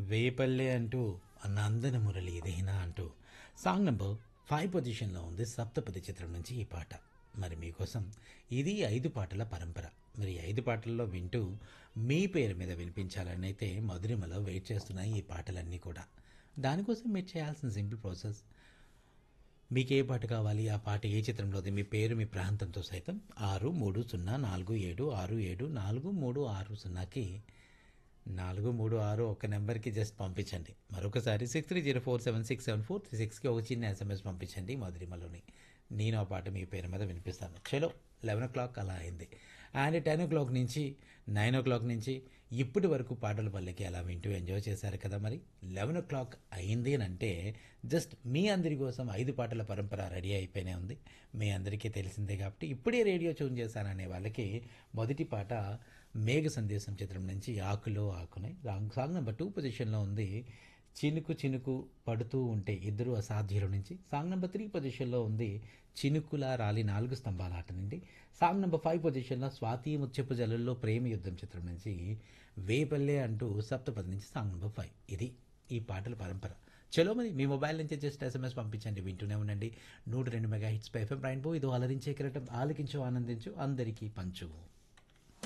వేపల్లె అంటూ నందన మురళి ఇదేనా అంటూ సాంగ్ నంబర్ ఫైవ్ పొజిషన్లో ఉంది సప్తపది చిత్రం నుంచి ఈ పాట మరి మీకోసం ఇది ఐదు పాటల పరంపర మరి ఈ ఐదు పాటల్లో వింటూ మీ పేరు మీద వినిపించాలని అయితే మధురిమలో వెయిట్ చేస్తున్నాయి ఈ పాటలన్నీ కూడా దానికోసం మీరు చేయాల్సిన సింపుల్ ప్రాసెస్ మీకు ఏ పాట కావాలి ఆ పాట ఏ చిత్రంలోది మీ పేరు మీ ప్రాంతంతో సైతం ఆరు మూడు సున్నా నాలుగు ఏడు ఆరు ఏడు నాలుగు మూడు ఆరు సున్నాకి నాలుగు మూడు ఆరు ఒక నెంబర్కి జస్ట్ పంపించండి మరొకసారి six three zero four seven six seven four three సిక్స్కి ఒక చిన్న ఎస్ఎంఎస్ పంపించండి మధురిమలోని నేను ఆ పాట మీ పేరు మీద వినిపిస్తాను చలో లెవెన్ ఓ క్లాక్ అలా అయింది అండ్ టెన్ ఓ క్లాక్ నుంచి నైన్ ఓ క్లాక్ నుంచి ఇప్పటి వరకు పాటల పల్లెకి అలా వింటూ ఎంజాయ్ చేశారు కదా మరి లెవెన్ ఓ క్లాక్ అయింది అని అంటే జస్ట్ మీ అందరి కోసం ఐదు పాటల పరంపర రెడీ అయిపోయినే ఉంది మీ అందరికీ తెలిసిందే కాబట్టి ఇప్పుడే రేడియో ట్యూన్ చేశాననే వాళ్ళకి మొదటి పాట మేఘ సందేశం చిత్రం నుంచి ఆకులో ఆకునే రాంగ్ సాంగ్ నెంబర్ టూ పొజిషన్లో ఉంది చినుకు చినుకు పడుతూ ఉంటే ఇద్దరు అసాధ్యుల నుంచి సాంగ్ నెంబర్ త్రీ పొజిషన్లో ఉంది చినుకుల రాలి నాలుగు స్తంభాల ఆట నుండి సాంగ్ నెంబర్ ఫైవ్ పొజిషన్లో స్వాతి ముత్యపు జల్లుల్లో ప్రేమ యుద్ధం చిత్రం నుంచి వేపల్లె అంటూ సప్తపది నుంచి సాంగ్ నెంబర్ ఫైవ్ ఇది ఈ పాటల పరంపర చలో మరి మీ మొబైల్ నుంచి జస్ట్ ఎస్ఎంఎస్ పంపించండి వింటూనే ఉండండి నూట రెండు మెగా హిట్స్ పై ఎఫ్ఎం రైన్బో ఇది అలరించే కిరటం ఆలకించు ఆనందించు అందరికీ పంచు